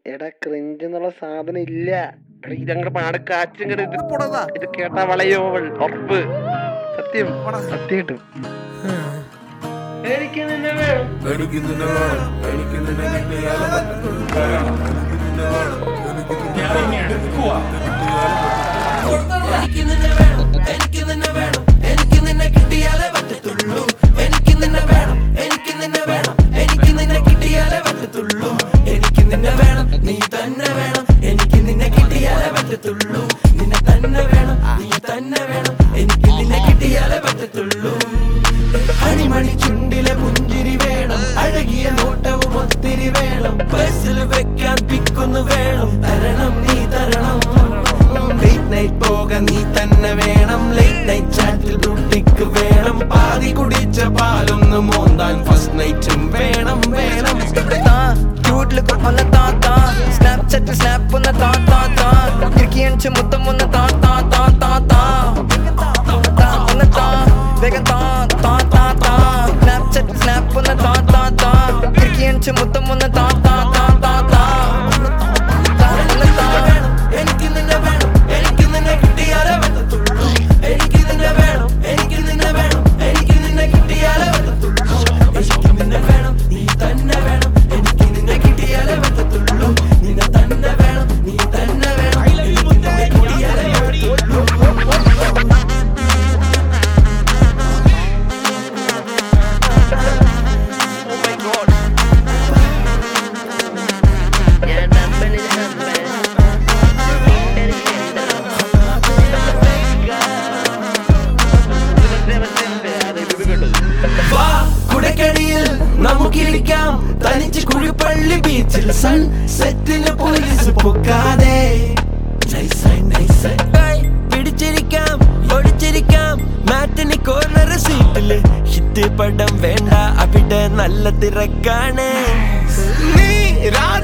എടാ ക്രിഞ്ച് എന്നുള്ള സാധനം ഇല്ല എടാ, ഇതങ്ങട് പാട് കാറ്റും ഇത് പോടാ ഇത് കേട്ടാ വളയോ അവൾ ഉറപ്പ് സത്യം പോടാ. സത്യമായിട്ടും എനിക്ക് നിന്നെ വേണം എനിക്ക് നിന്നെ വേണം എനിക്ക് നിന്നെ കിട്ടിയാലേ പറ്റത്തുള്ളൂ. എനിക്ക് നിന്നെ വേണം എനിക്ക് നിന്നെ എനിക്ക് നിന്നെ വേണം എനിക്ക് നിന്നെ വേണം എനിക്ക് നിന്നെ കിട്ടിയാലേ പറ്റത്തുള്ളൂ എനിക്ക് നിന്നെ വേണം എനിക്ക് നിന്നെ വേണം എനിക്ക് നിന്നെ കിട്ടിയാലേ പറ്റത്തുള്ളൂ എനിക്ക് നിന്നെ വേണം നീ തന്നെ വേണം എനിക്ക് നിന്നെ കിട്ടിയാലേ പറ്റത്തുള്ളൂ നിന്നെ തന്നെ വേണം നീ തന്നെ വേണം എനിക്ക് നിന്നെ കിട്ടിയാലേ പറ്റത്തുള്ളൂ അണിമണി ചുണ്ടിലെ പുഞ്ചിരി വേണം അഴകിയ നോട്ടവും ഒത്തിരി വേണം ബസ്സിൽ വെക്കാൻ പിക്കൊന്നു വേണം തരണം നീ തരണം ലേറ്റ് നൈറ്റ് പോക നീ തന്നെ വേണം ലേറ്റ് നൈറ്റ് ചാറ്റിൽ ബ്യൂട്ടിക്ക് വേണം പാതി കുടിച്ച പാലൊന്ന് മോന്താൻ ഫസ്റ്റ് നൈറ്റും വേണം വേണം ക്യൂട്ട് ലുക്ക് ഒന്ന് താ താ സ്നാപ്ചാറ്റ് സ്നാപ്പ് ഒന്ന് താ താ താ ഇറുക്കിയണിച്ച് മുത്തം ഒന്ന് താ താ താ താ താ താ ഒന്ന് താ വേഗം താ താ താ താ സ്നാപ്ചാറ്റ് സ്നാപ്പ് ഒന്ന് താ താ താ ഇറുക്കിയണിച്ച് മുത്തം ഒന്ന് താ താ താ താ താ താ ഒന്ന് താ എനിക്ക് നിന്നെ വേണം എനിക്ക് നിന്നെ കിട്ടിയാലേ പറ്റത്തുള്ളൂ എനിക്ക് നിന്നെ വേണം എനിക്ക് നിന്നെ വേണം എനിക്ക് നിന്നെ കിട്ടിയാലേ പറ്റത്തുള്ളൂ എനിക്ക് നിന്നെ വേണം നീ തന്നെ വേണം എനിക്ക് നിന്നെ കിട്ടിയാലേ പറ്റത്തുള്ളൂ നിന്നെ തന്നെ വേണം നീ തന്നെ വേണം എനിക്ക് നിന്നെ കിട്ടിയാലേ പറ്റത്തുള്ളൂ ഞാൻ നമ്പലിൽ നമ്പൽ വാ കുടക്കടിയിൽ നമുക്കിരിക്കാം തനിച്ച് കുഴിപ്പള്ളി ബീച്ചിൽ സൺ സെറ്റിന് പോലീസ് പൊക്കാതെ നൈസായി, നൈസായി. ഏയ്, പിടിച്ചിരിക്കാം ഒടിച്ചിരിക്കാം മാറ്റിന് കോർണർ സീറ്റില് ഹിറ്റ് പടം വേണ്ട അവിടെ നല്ല തിരക്കാണ് നീ രാധ